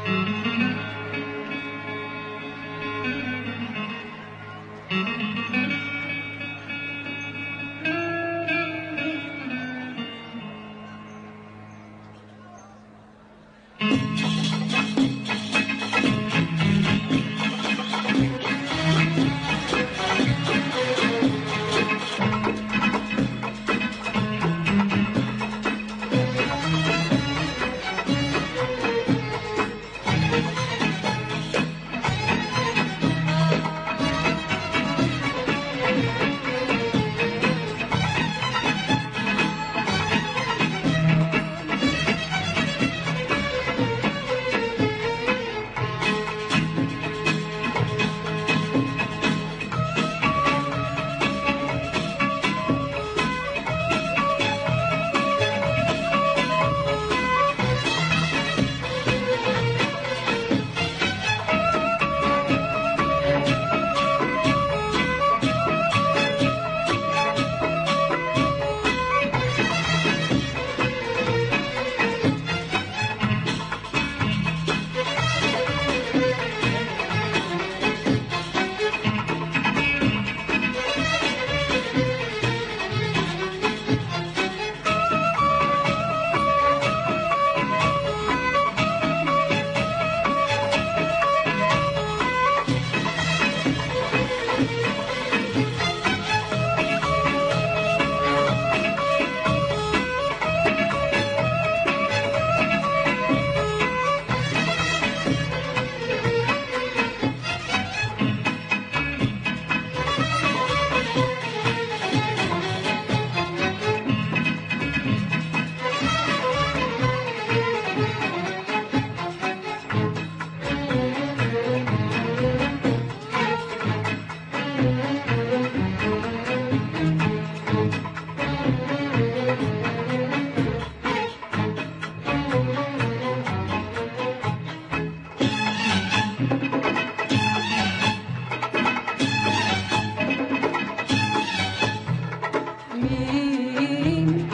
مين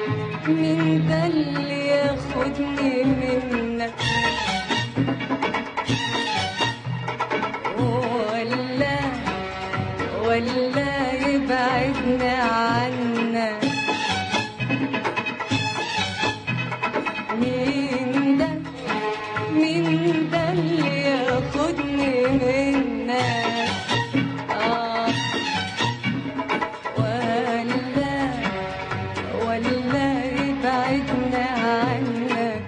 مين ده اللي ياخدني منك ولا ولا يبعدني عنك مين ده مين ده اللي ياخدني منك آه ولا ولا يبعدنا عنك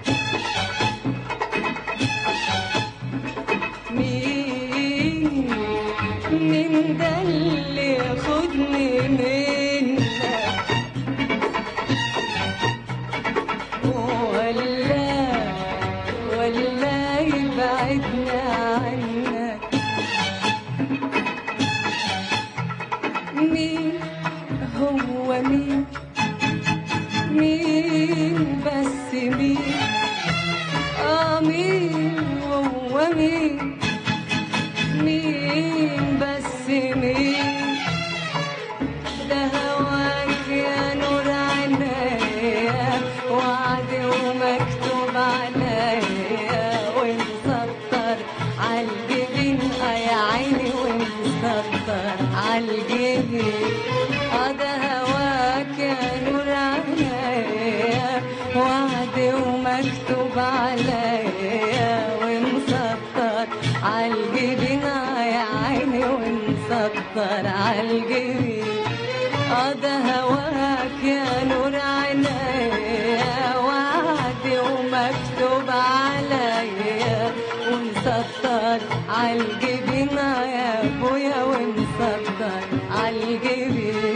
مين مين ده اللي ياخدني منك ولا ولا يبعدنا عنك مين هو مين مين بس مين اه مين هو مين مين بس مين ده هواك يا نور عينيا وعد ومكتوب عليا ومسطر عالجبين آه يا عيني ومسطر عالجبين اه ده هواك يا نور عينيا وعد ومكتوب عليا ومسطر عالجبين آه يا عيني ومسطر عالجبين اه ده هواك يا نور عينيا وعد ومكتوب عليا ومسطر عالجبين آه يا ابويا ومسطر عالجبين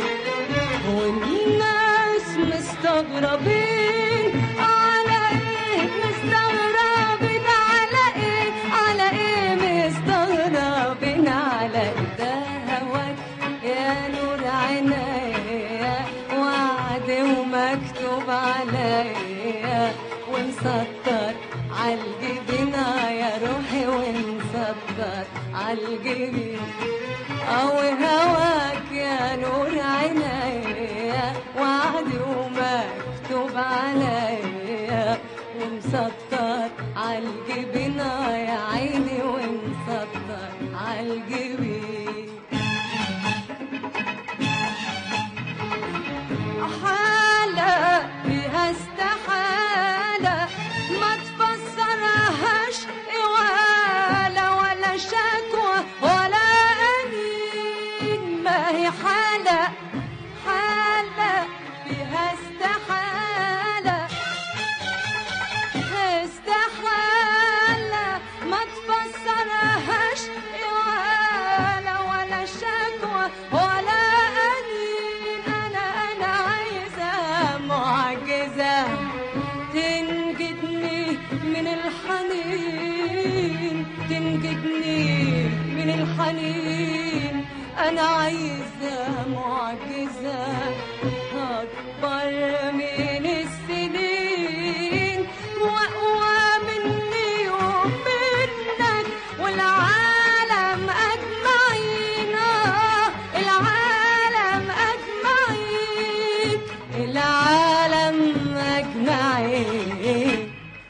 والناس مستغربين على ايه مستغربين على ايه على ايه مستغربين على ايه ده هواك يا نور عينيا وعد ومكتوب عليا ومسطر عالجبين آه يا روحي ومسطر عالجبين أو هواك يا نور عينيا وعد ومكتوب عليا ومسطر عالجبين يا عيني ونسطر عالجبين حالة فيها استحالة ما تفسرهاش ولا ولا شكوى ولا أنين ما هي حالة حالة فيها استحالة استحالة ما تفسرهاش ولا ولا شكوى ولا أنين أنا أنا عايزة معجزة تنجدني من الحنين تنجدني من الحنين أنا عايزة معجزة أكبر من السنين وأقوى مني ومنك والعالم أجمعين آه، العالم أجمعين العالم أجمعين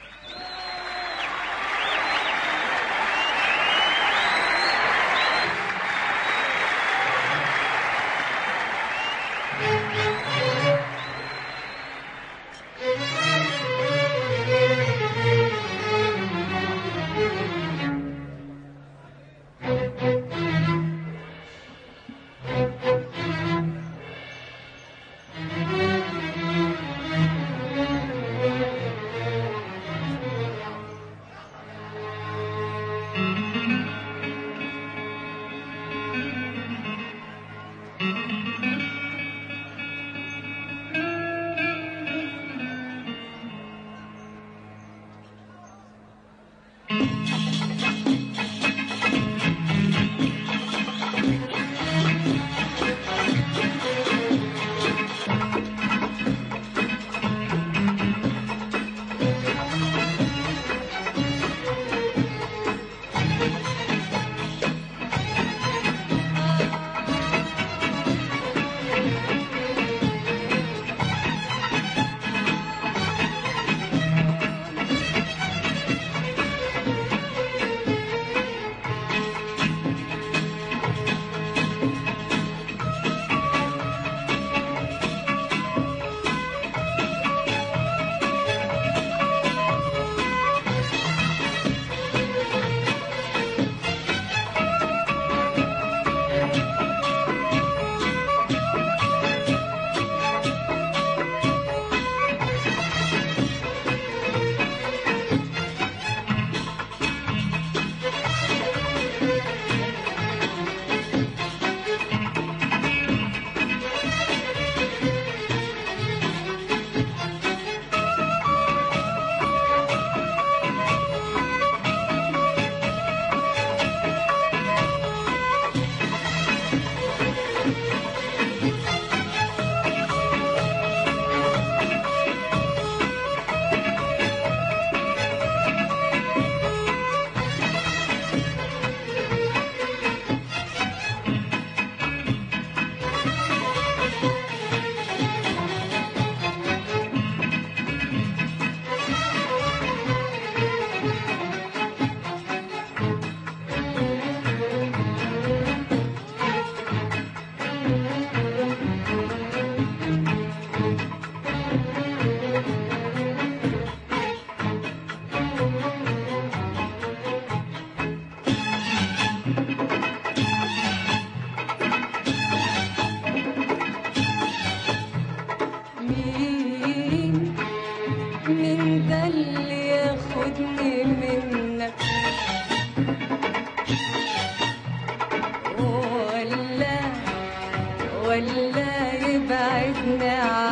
ولا يبعدنا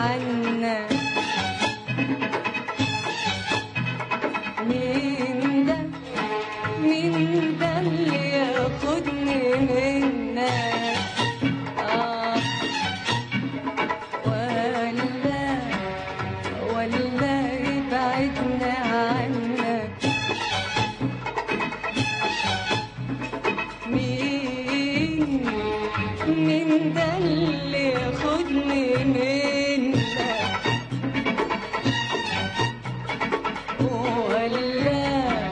عنا مين ده مين ده اللي ياخدني منك آه ولا ولا يبعدنا عنك مين مين ده اللي ياخدني منك ولا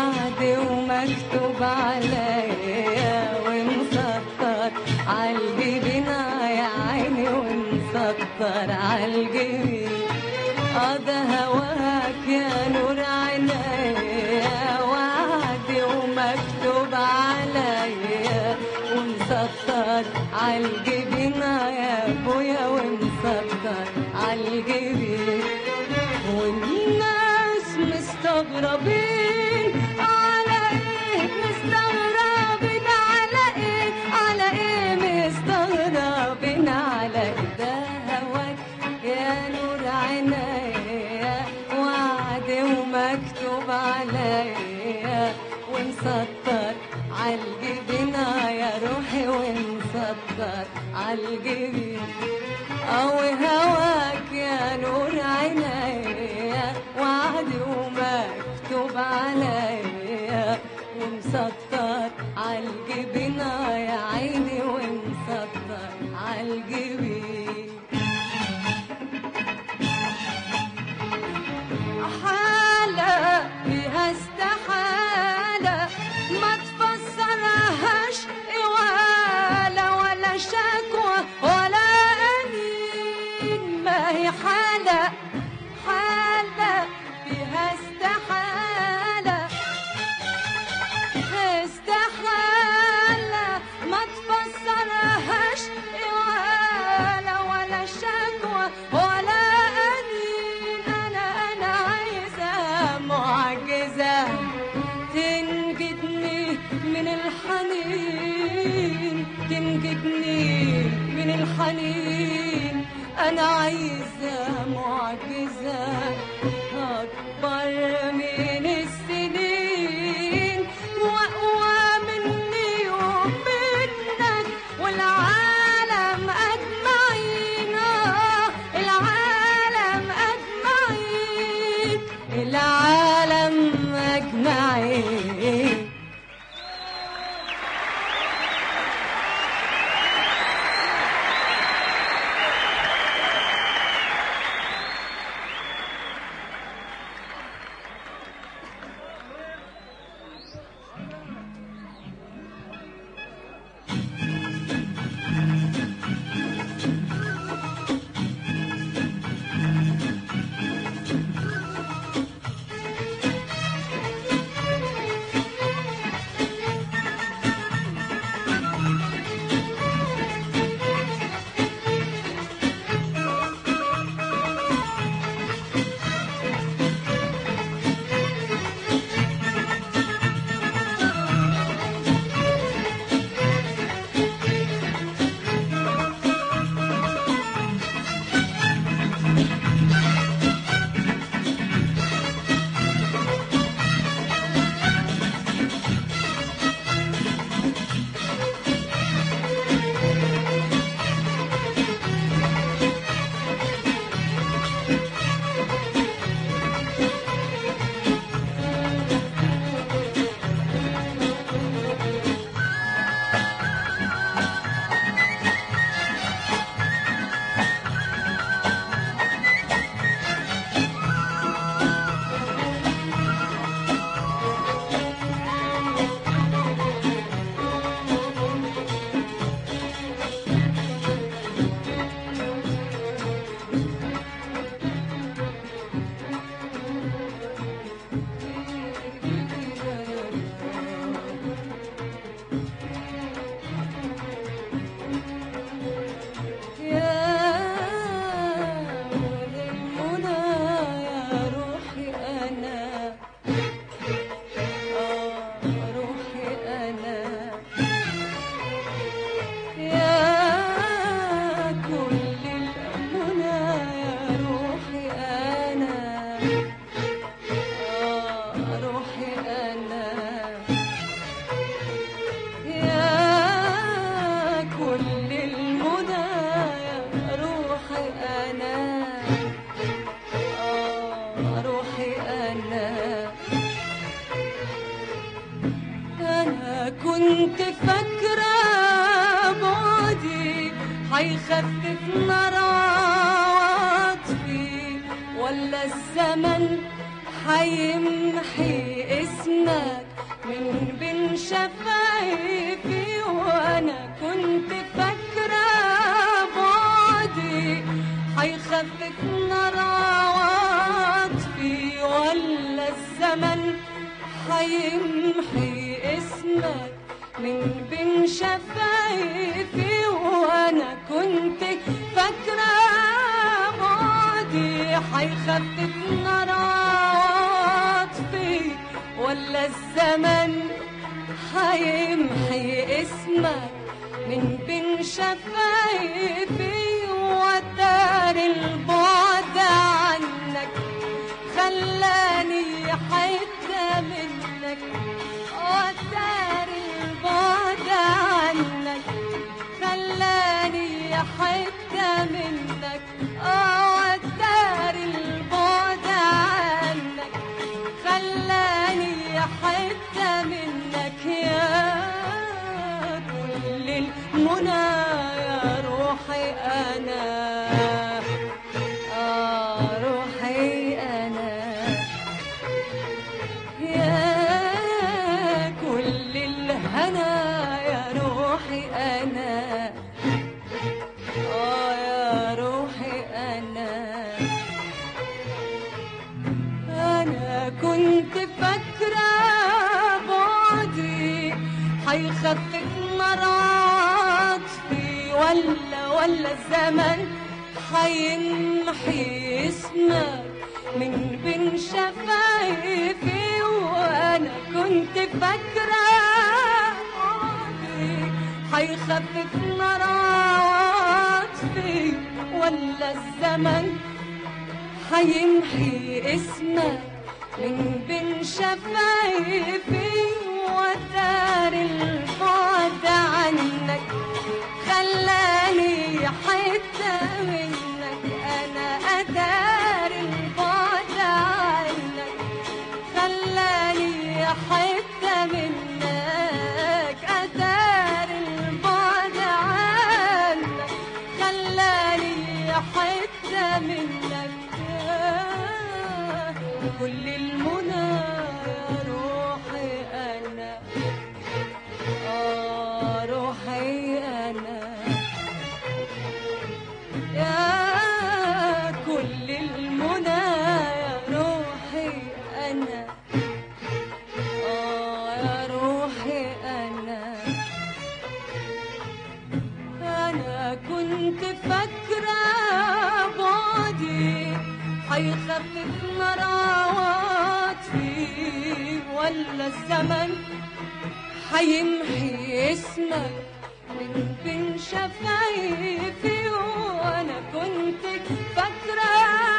وعد ومكتوب عليا ومسطر عالجبين يا عيني ومسطر عالجبين اه ده هواك يا نور عينيا وعد ومكتوب عليا ومسطر عالجبين يا ابويا ومسطر عالجبين والناس مستغربين على ايه مستغربين على ايه على ايه مستغربين على ايه ده هواك يا نور عينيا وعد ومكتوب عليا ومسطر عالجبين يا روحي ومسطر عالجبين أو هواك يا نور عينيا وعد ومكتوب عليا ومسطر عالجبين يا عيني ومسطر عالجبين حالة فيها استحالة ما تفسرهاش ولا ولا شكوى ولا أنين ما هي حالة حالة فيها استحالة استحالة ما تفسرهاش ولا ولا شكوى ولا أنين أنا أنا عايزة معجزة تنجدني من الحنين تنجدني من الحنين أنا عايزة معجزة أكبر من السنين وأقوى مني ومنك والعالم أجمعين آه، العالم أجمعين العالم أجمعين كنت فاكرة بعدي هيخفف نار عواطفي ولا الزمن حيمحي اسمك من بين شفايفي وانا كنت فاكرة بعدي حيخفف نار عواطفي ولا الزمن حيمحي اسمك من بين شفايفي وانا كنت فاكرة بعدي حيخفف نار عواطفي ولا الزمن حيمحي اسمك من بين شفايفي ودار البعد عنك خلاني حتة منك ودار البعد عنك خلاني حتة منك اه ودار البعد عنك خلاني حتة منك يا كل المنى يا روحي أنا آه روحي أنا يا كل الهنا يا روحي أنا آه يا روحي أنا أنا كنت فاكرة بعدي حيخفف مراتي ولا ولا الزمن حيمحي اسمك من بين شفايفي وأنا كنت فاكرة بعدي حيخفف مراتي ولا الزمن حيمحي اسمك من بين شفايفي ودار البعد عنك خلاني حتة منك أنا أدار البعد عنك خلاني حتة منك أدار البعد عنك خلاني حتة منك كل المنى يا روحي أنا آه روحي أنا يا كل المنى يا روحي أنا آه يا روحي أنا أنا كنت فاكرة بعدي حيخفف مراواتي ولا الزمن حيمحي اسمك من بين شفايفي وانا كنت فاكرة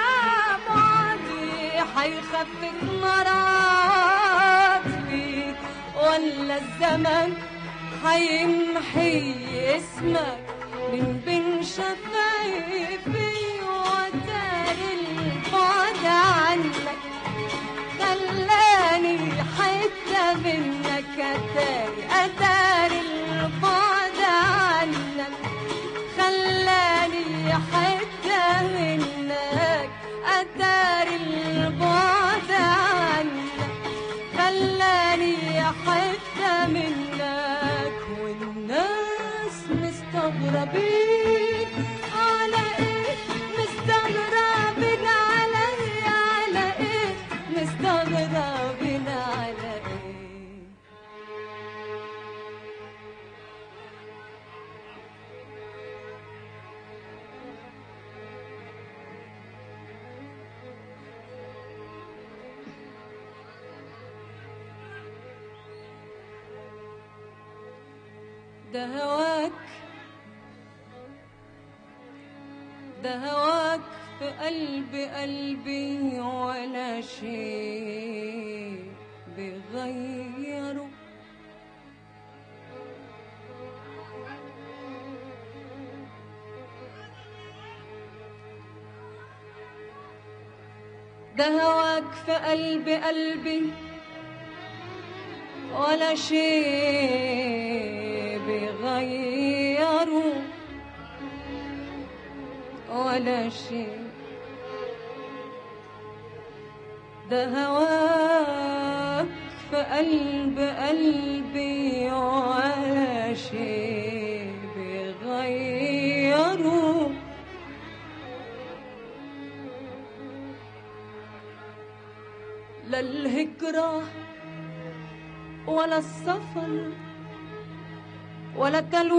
بعدي حيخفف مراتي ولا الزمن حيمحي اسمك من بين شفايفي ودار البعد عنك خلاني حتة منك أتاري أتاري البعد عنك خلاني حتة منك أتاري البعد عنك خلاني حتة منك والناس مستغربين على ايه مستغربين على ايه على ايه مستغربين على ايه ده هواك ده هواك في قلب قلبي ولا شيء بغيره ده هواك في قلب قلبي ولا شيء بغيره ولا شيء ده هواك في قلب قلبي ولا شيء بيغيره لا الهجرة ولا السفر ولا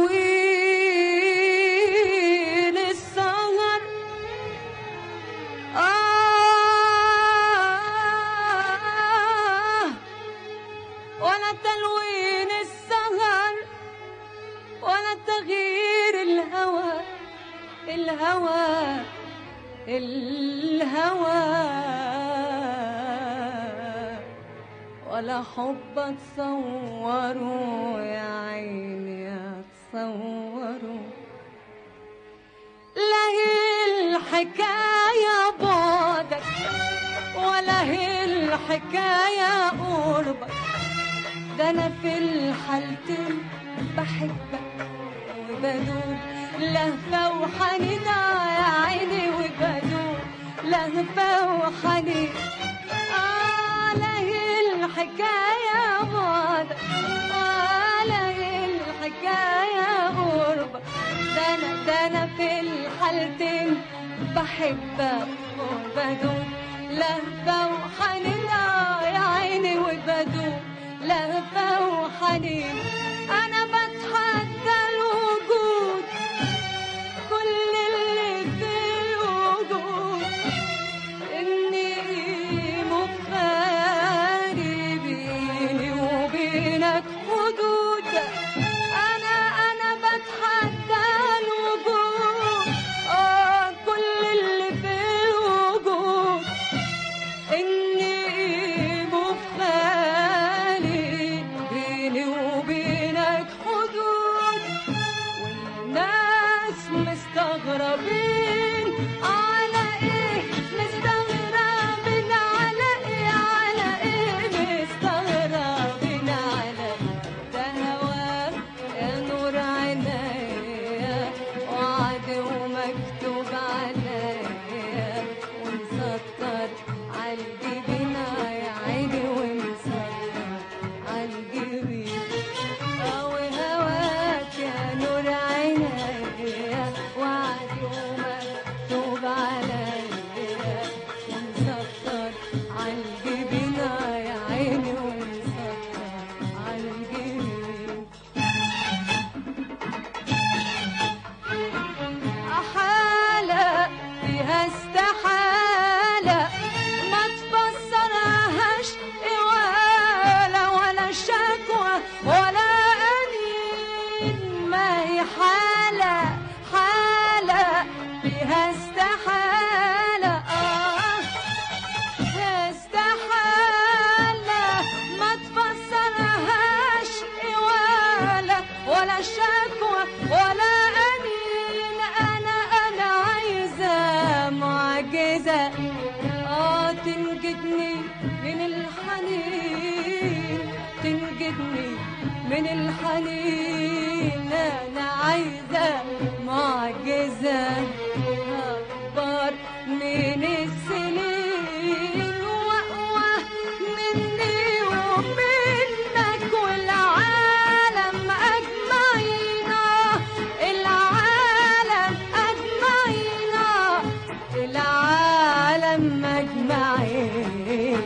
تلوين السهر آه ولا تلوين السهر ولا تغيير الهوى الهوى الهوى ولا حب اتصوره يا عيني اتصوره لا هي الحكاية بعدك ولا هي الحكاية قربك ده أنا في الحالتين بحبك وبدوب لهفة وحنين يا عيني وبدوب لهفة وحنين آه لا هي الحكاية بعدك آه لا هي الحكاية قربك ده أنا ده أنا في الحالتين بحبك وبدوب لهفة وحنين آه يا عيني وبدوب لهفة وحنين أنا بتحدى الوجود كل اللي في الوجود إني مفاري بيني وبينك حدود أنا أنا بتحدى الوجود آه كل اللي في الوجود إني مفاري بيني وبينك حدود والناس مستغربين على ايه مستغربين على ايه على ايه مستغربين على إيه؟ ده هواك يا نور عينيا وعد ومكتوب عليا ومسطر عالجبين يا عيني ومسطر عالجبين أوي هواك يا نور عينيا وعد ومكتوب عليا ومسطر عالجبين يا عيني ومسطر عالجبين حالة فيها استحالة ما تفسرهاش ولا ولا شكوى ولا أنين ما هي حالة حالة فيها استحالة آه استحالة ما تفسرهاش ولا ولا شكوى ولا أنين أنا أنا عايزة معجزة آه تنجدني من الحنين تنجدني من الحنين أنا عايزة معجزة أكبر من السنين وأقوى مني ومنك والعالم أجمعين العالم أجمعين العالم أجمعين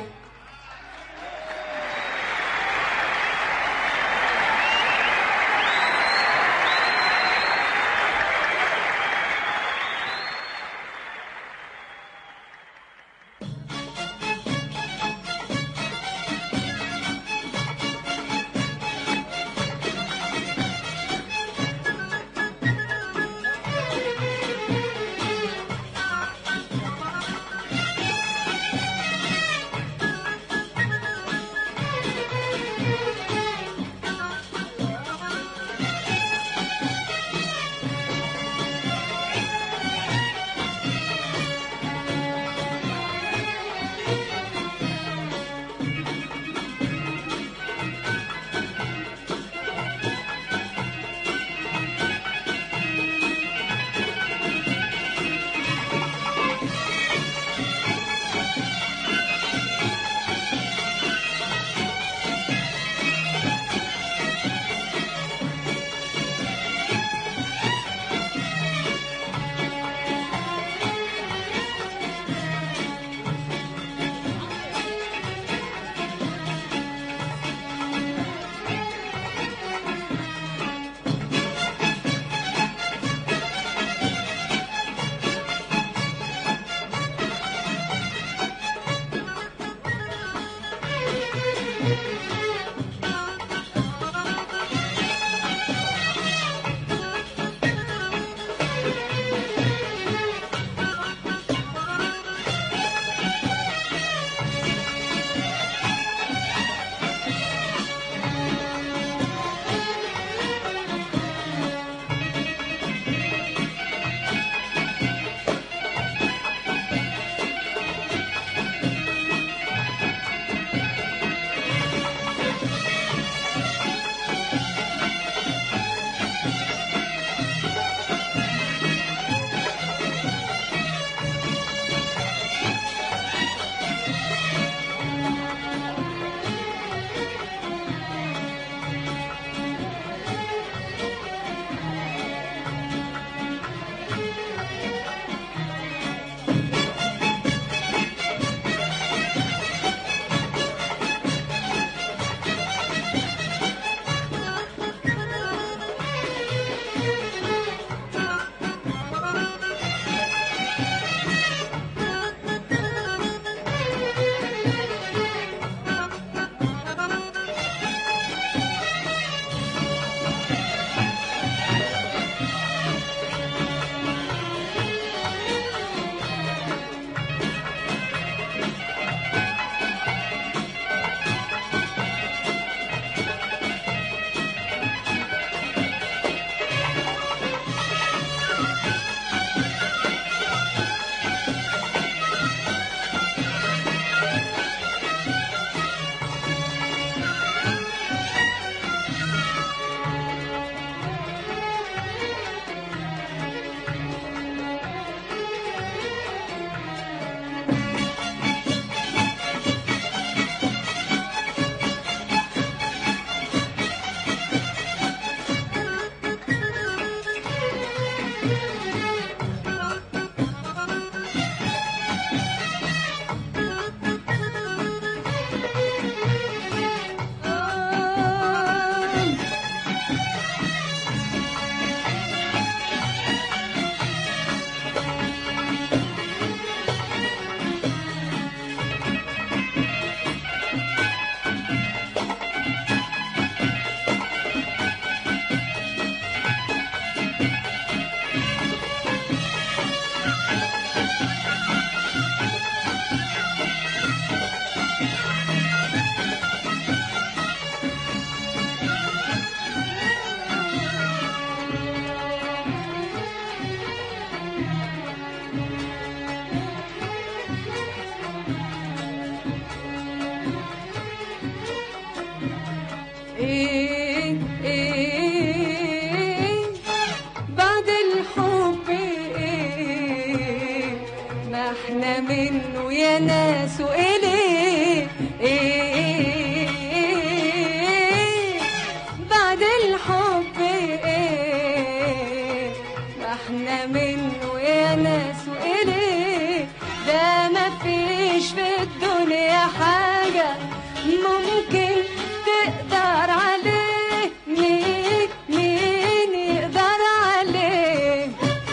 احنا منه يا ناس واليه ده ما فيش في الدنيا حاجة ممكن تقدر عليه مين مين يقدر عليه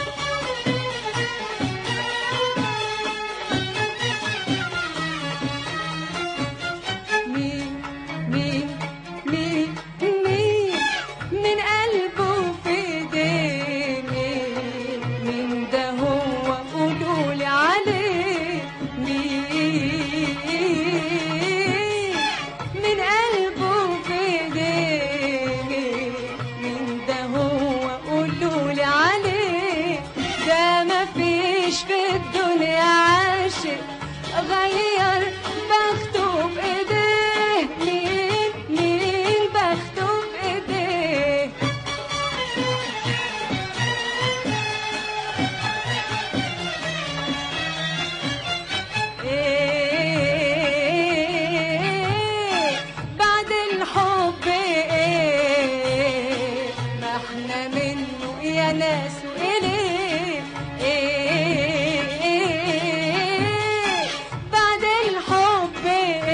مين مين مين مين من قلبه في ايديه مين مين ده هو قولولي عليه مين من قلبه في ايديه مين مين ده هو قولولي عليه ده ما فيش في الدنيا عاشق غير بخته بايديه مين مين بخته بايديه ايه بعد الحب ايه ما احنا منه يا ناس واليه ايه بعد الحب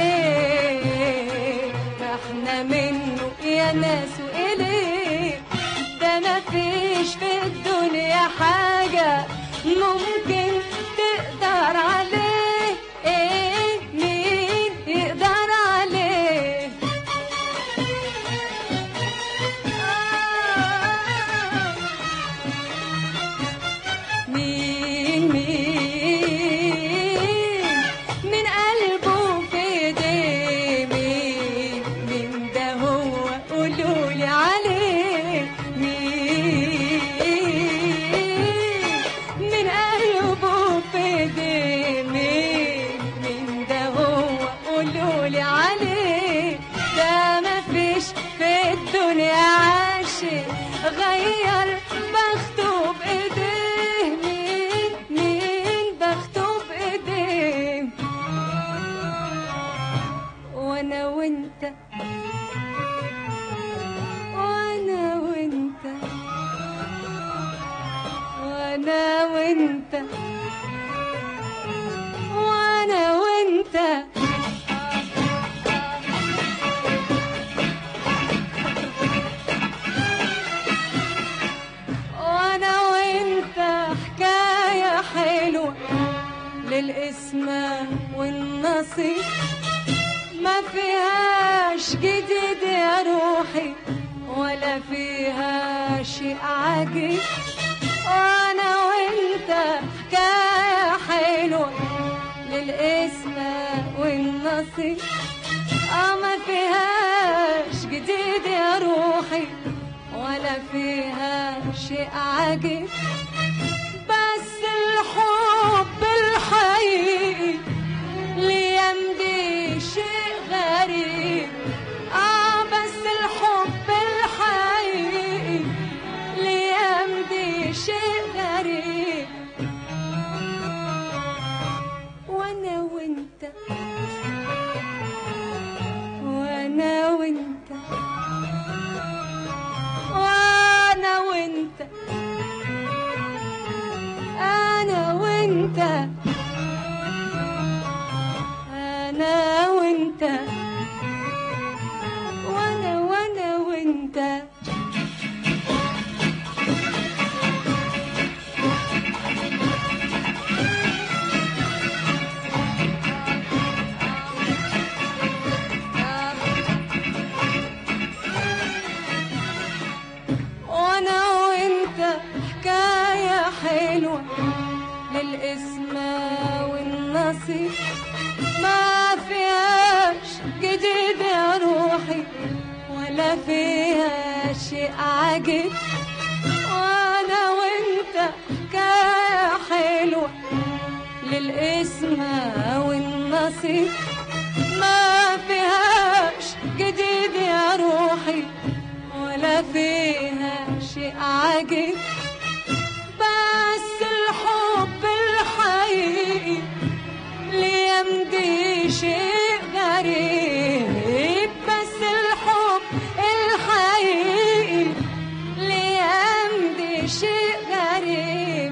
ايه ما احنا منه يا ناس واليه ده ما فيش في الدنيا حاجة ممكن تقدر عليه ايه مين يقدر عليه آه. مين مين من قلبه في ايديه مين مين ده هو قولولي عليه مين من قلبه في ايديه مين مين ده هو قولولي عليه ده ما فيش في الدنيا عاشق غير بخته بايديه مين مين بخته بايديه وانا وانت وانا وانت وانا وانت وانا وانت وانا وانت حكاية حلوة للاسم والنصيب ما فيهاش جديد يا روحي ولا فيها شيء عجيب وانا وانت حكاية حلوة للاسم والنصيب اه ما فيهاش جديد يا روحي ولا فيها شيء عجيب بس الحب الحقيقي ليام دي شيء غريب اه بس الحب الحقيقي ليام دي شيء غريب وانا وانت وانا وانت وانا وانت انا وانت انا وانت وانا وانا وانت وانا وانت حكاية حلوة للاسم والنصيب ما فيهاش جديد يا روحي ولا فيها شيء عجيب وانا وانت حكاية حلوة للاسم والنصيب ما فيهاش جديد يا روحي ولا فيها شيء عجيب بس الحب الحقيقي ليمضي شيء غريب بس الحب الحقيقي ليمضي شيء غريب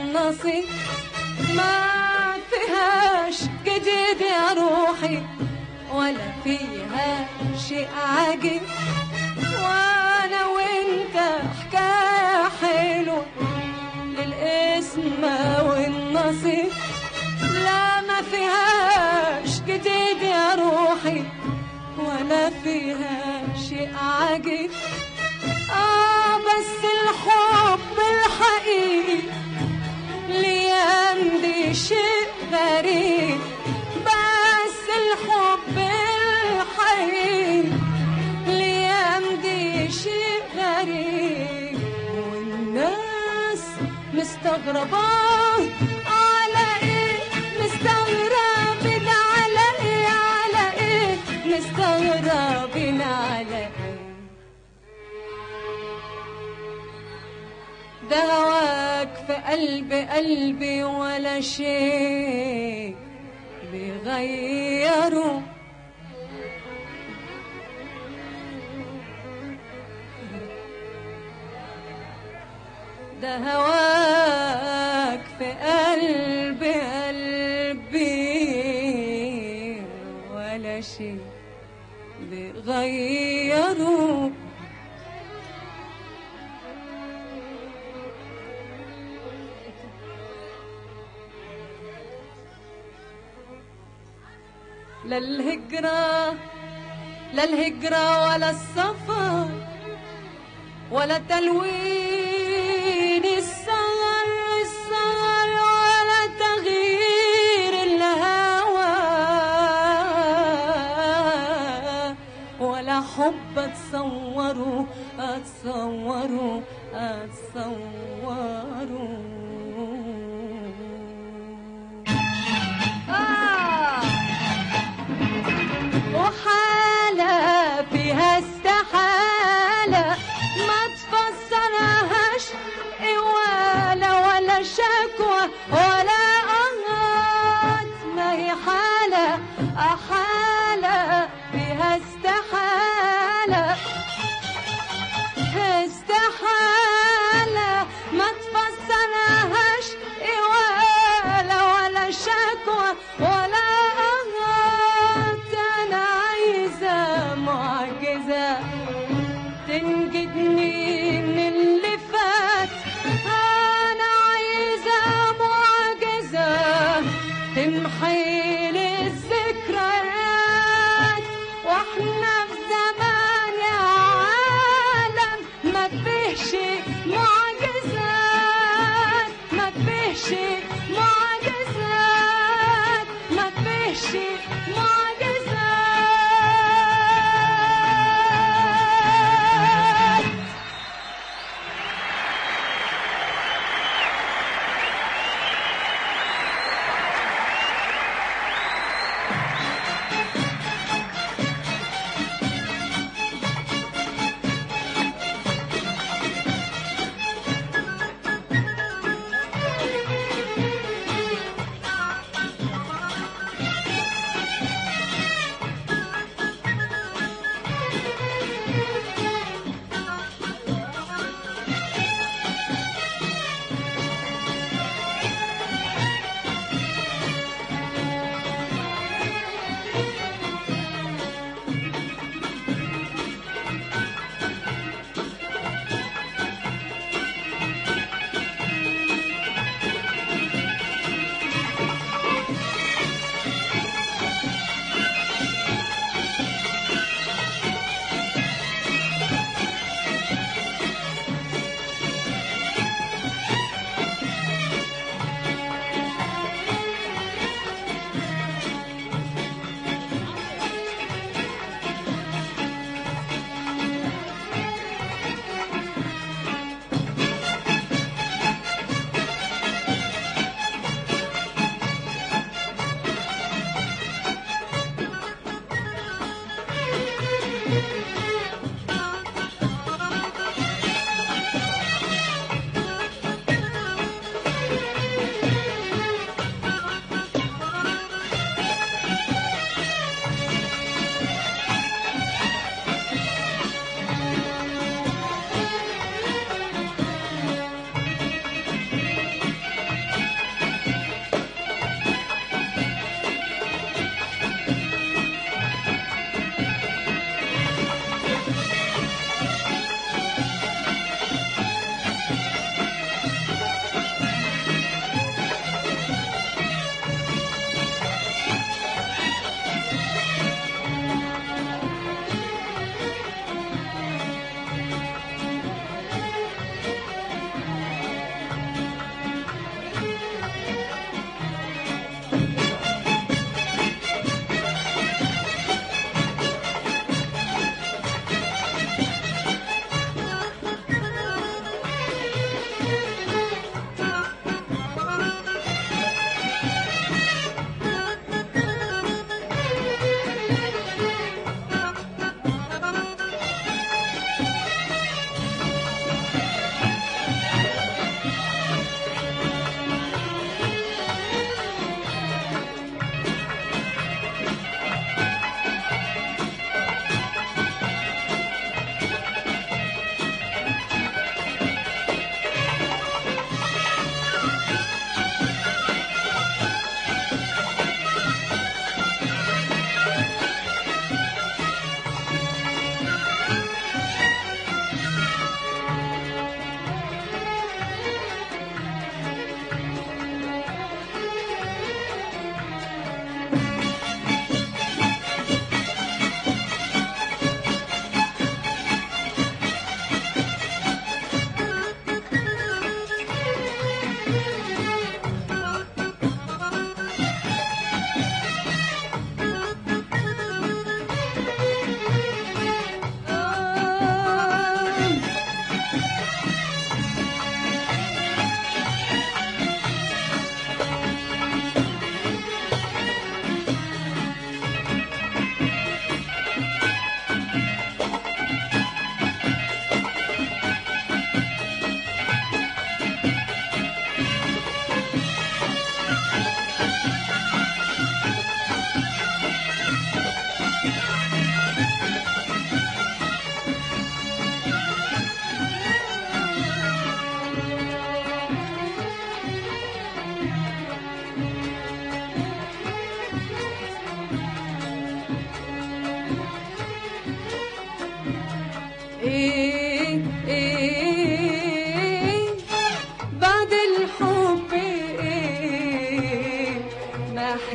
والنصيب ما فيهاش جديد يا روحي ولا فيها شيء عجيب وانا وانت حكاية حلوة للاسم والنصيب لا ما فيهاش جديد يا روحي ولا فيها شيء عجيب آه بس الحب الحقيقي ليام دي شيء غريب بس الحب الحقيقي ليام دي شيء غريب والناس مستغربة على ايه مستغربين على ايه على ايه مستغربين على ايه ده هواك في قلب قلبي ولا شيء بيغيره ده هواك في قلب قلبي ولا شيء بيغيره لا الهجرة لا الهجرة ولا السفر ولا تلوين السهر السهر ولا تغيير الهوى ولا حب اتصوره اتصوره اتصوره آه وحالة فيها استحالة ما تفسرهاش ولا ولا شكوى ولا قهات ما هي حالة حالة فيها استحالة استحالة ما تفسرهاش ولا ولا شكوى ولا أغاث أنا عايزة معجزة تنجدني من اللي فات أنا عايزة معجزة تمحي لي الذكريات واحنا في زمان يا عالم ما فيهش معجزات ما فيهش معجزات ما فيهش معجزات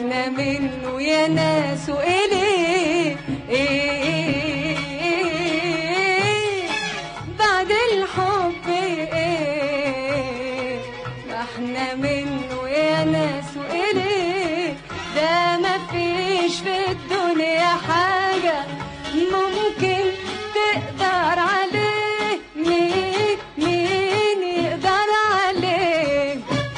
احنا منه يا ناس وإليه إيه بعد الحب إيه ما احنا منه يا ناس وإليه ده ما فيش في الدنيا حاجة ممكن تقدر عليه مين مين يقدر عليه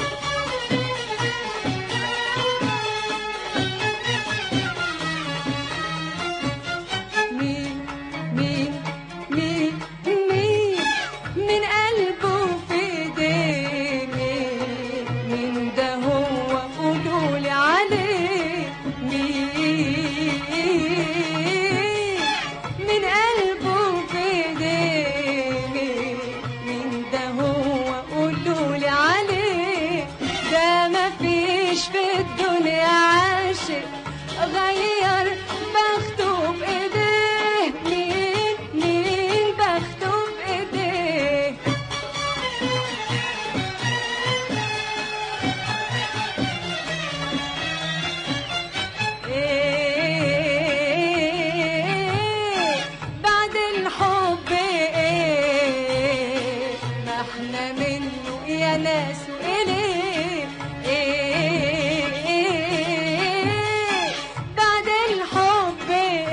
مين مين مين مين من قلبه في ايديه مين مين ده هو قولولي عليه مين من قلبه في ايديه مين مين ده هو قولولي عليه ده ما فيش في الدنيا عاشق غير بخته بايديه مين مين بخته بايديه إيه بعد الحب إيه ما احنا منه يا ناس وإليه إيه بعد الحب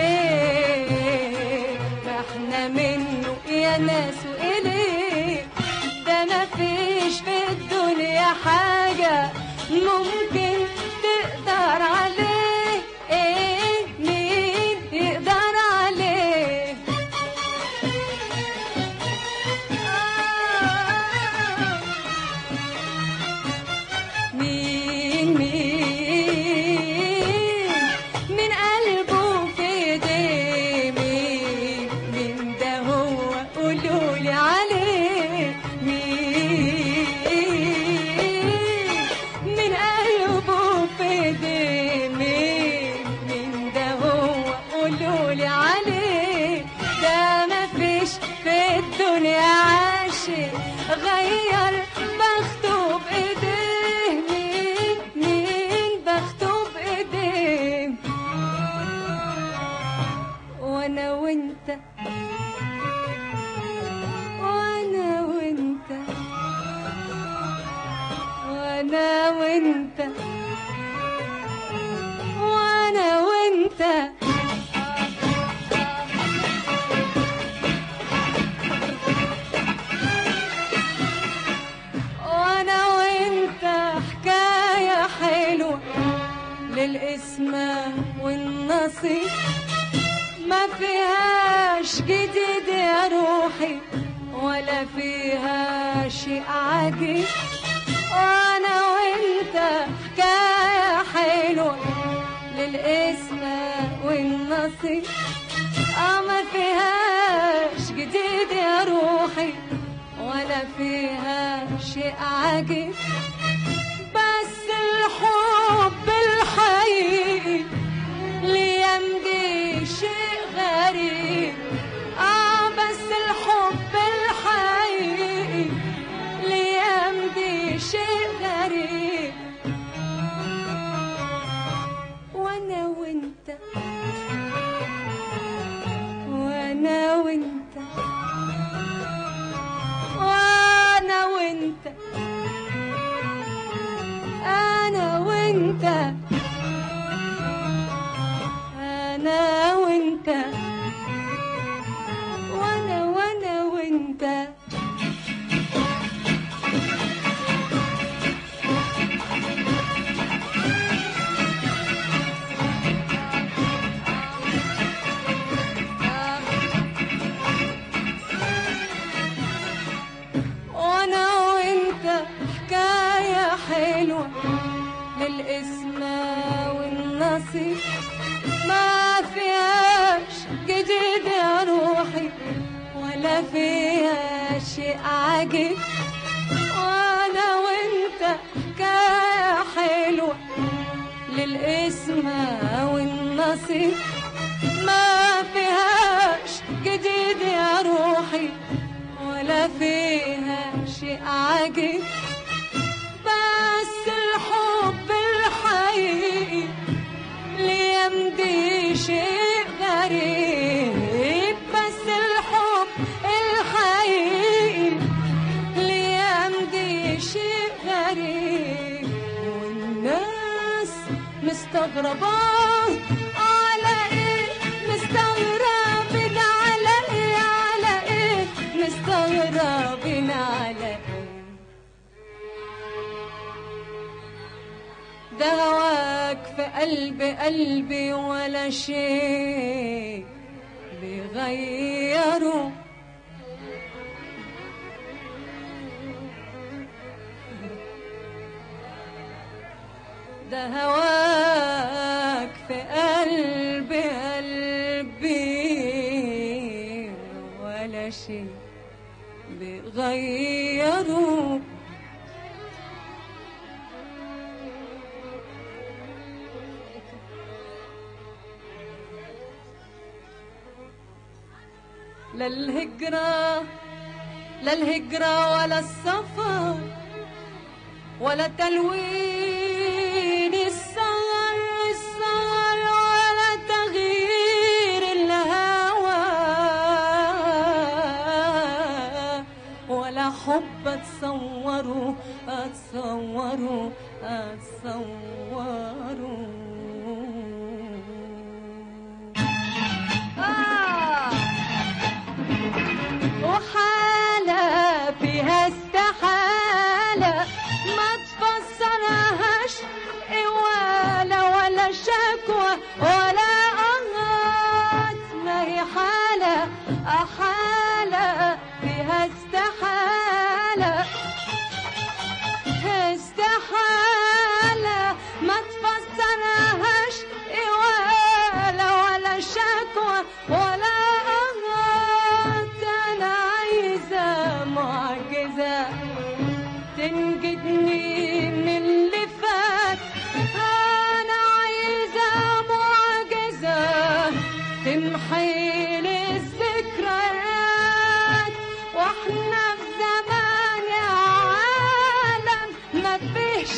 إيه ما احنا منه يا ناس وإليه ده ما فيش في الدنيا حاجة ممكن تقدر عليه ايه مين يقدر عليه آه. مين مين من قلبه في ايديه مين مين ده هو قولولي عليه مين من قلبه في ايديه مين مين ده هو قولولي عليه ده ما فيش في الدنيا عاشق غير بخته بايديه مين مين بخته بايديه وانا وانت وانا وانت وانا وانت وانا وانت وانا وانت حكاية حلوة للاسم والنصيب ما فيهاش جديد يا روحي ولا فيها شيء عجيب وانا وانت حكاية حلوة للاسم والنصيب اه ما فيهاش جديد يا روحي ولا فيها شيء عجيب بس الحب الحقيقي ليام دي شيء غريب اه بس الحب الحقيقي ليام دي شيء غريب وانا وانت وانا وانت وانا وانت انا وانت انا وانت وانا وانا وانت وانا وانت حكاية حلوة للاسم والنصيب ما فيهاش جديد يا روحي ولا فيها شيء عجيب وانا وانت حكاية حلوة للاسم والنصيب ما فيهاش جديد يا روحي ولا فيها شيء عجيب بس الحب الحقيقي مستغربة على ايه مستغربين على ايه على ايه مستغربين على ايه ده هواك في قلب قلبي ولا شيء بيغيره ده هواك في قلب قلبي ولا شيء بيغيره لا الهجرة لا الهجرة ولا السفر ولا تلوين السهر السهر ولا تغيير الهوى ولا حب اتصوره اتصوره اتصوره آه وحالة فيها استحالة ما تفسرهاش ولا ولا شكوى ولا أغاث ما هي حالة حالة فيها استحالة استحالة ما تفسرهاش ولا ولا شكوى ولا أغاث أنا عايزة معجزة تنجدني من اللي فات أنا عايزة معجزة تمحي لي الذكريات واحنا في زمان يا عالم ما فيهش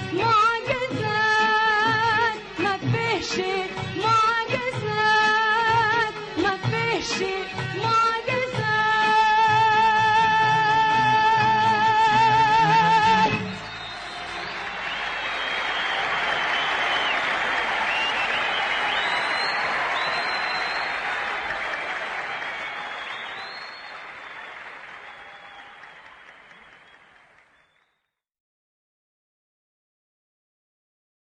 معجزات ما فيهش معجزات ما فيهش معجزات